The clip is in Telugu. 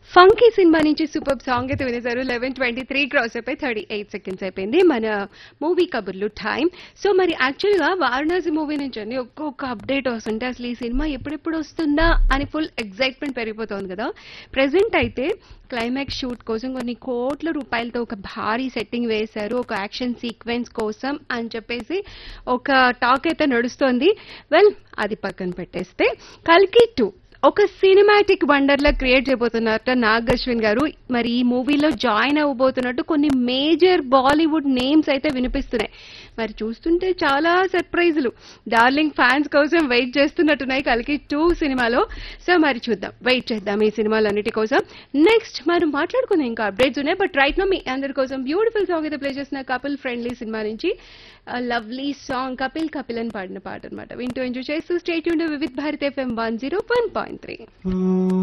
ఫంకీ సినిమా నుంచి సూపర్ సాంగ్ అయితే వినేశారు లెవెన్ ట్వంటీ త్రీ క్రాస్ అయిపోయి థర్టీ ఎయిట్ సెకండ్స్ అయిపోయింది మన మూవీ కబుర్లు టైం సో మరి యాక్చువల్ గా వారణాసి మూవీ నుంచి అండి ఒక్కొక్క అప్డేట్ వస్తుంటే అసలు ఈ సినిమా ఎప్పుడెప్పుడు వస్తుందా అని ఫుల్ ఎక్సైట్మెంట్ పెరిగిపోతుంది కదా ప్రెసెంట్ అయితే క్లైమాక్స్ షూట్ కోసం కొన్ని కోట్ల రూపాయలతో ఒక భారీ సెట్టింగ్ వేశారు ఒక యాక్షన్ సీక్వెన్స్ కోసం అని చెప్పేసి ఒక టాక్ అయితే నడుస్తోంది వెల్ అది పక్కన పెట్టేస్తే కల్కి టూ ఒక సినిమాటిక్ వండర్ లా క్రియేట్ చేయబోతున్నట్టు నాగ్ అశ్విన్ గారు మరి ఈ మూవీలో జాయిన్ అవ్వబోతున్నట్టు కొన్ని మేజర్ బాలీవుడ్ నేమ్స్ అయితే వినిపిస్తున్నాయి మరి చూస్తుంటే చాలా సర్ప్రైజులు డార్లింగ్ ఫ్యాన్స్ కోసం వెయిట్ చేస్తున్నట్టున్నాయి కలికి టూ సినిమాలో సో మరి చూద్దాం వెయిట్ చేద్దాం ఈ సినిమాలన్నిటి కోసం నెక్స్ట్ మనం మాట్లాడుకునే ఇంకా అప్డేట్స్ ఉన్నాయి బట్ రైట్ నో మీ అందరి కోసం బ్యూటిఫుల్ సాంగ్ అయితే ప్లే చేసిన కపిల్ ఫ్రెండ్లీ సినిమా నుంచి లవ్లీ సాంగ్ కపిల్ కపిల్ అని పాడిన పాట అనమాట వింటూ ఎంజాయ్ చేస్తూ state Vividh Bharat FM one zero one point three